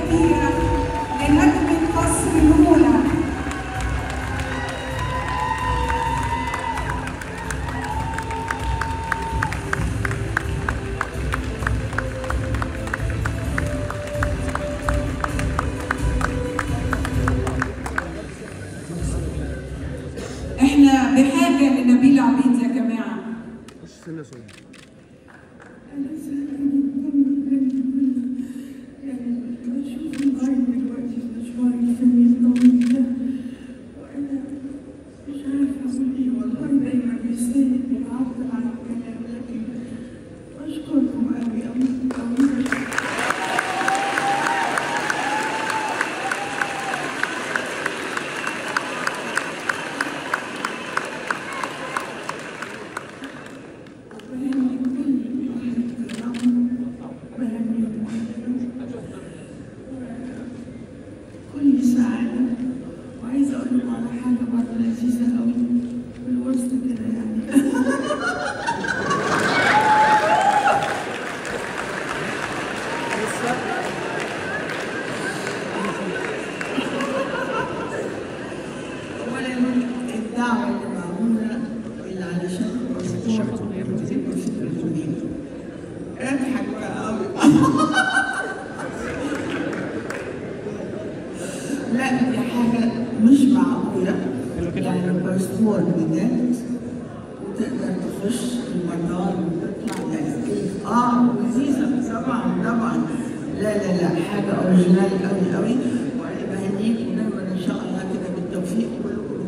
كبيرة لنجمة مصر الأولى احنا بحاجة لنبيل عبيد يا جماعة استنى شويه أنا زهقانة جدا يعني بشوف الموبايل دلوقتي في مشوار الفني الطويل ده وأنا مش عارفة أقول إيه والله دايما لساني بيعبر عن الكلام لكن أشكركم أوي أوي أوي بهني كل واحد كرمه بهني كل سعادة وعايزة أقول لكم على حاجة برضه لذيذة أوي في الوسط كده يعني أولا الدعوة اللي معمولة اللي علشان الباسبور بتبقى فكرة جميلة اضحك بقى قوي لا دي حاجة مش معقولة يعني الباسبور بجد وتقدر تخش المطار وتطلع يعني كيف اه لذيذة طبعا طبعا لا لا لا حاجة اوريجينال قوي قوي وانا بهنيكم دايما ان شاء الله كده بالتوفيق كلكم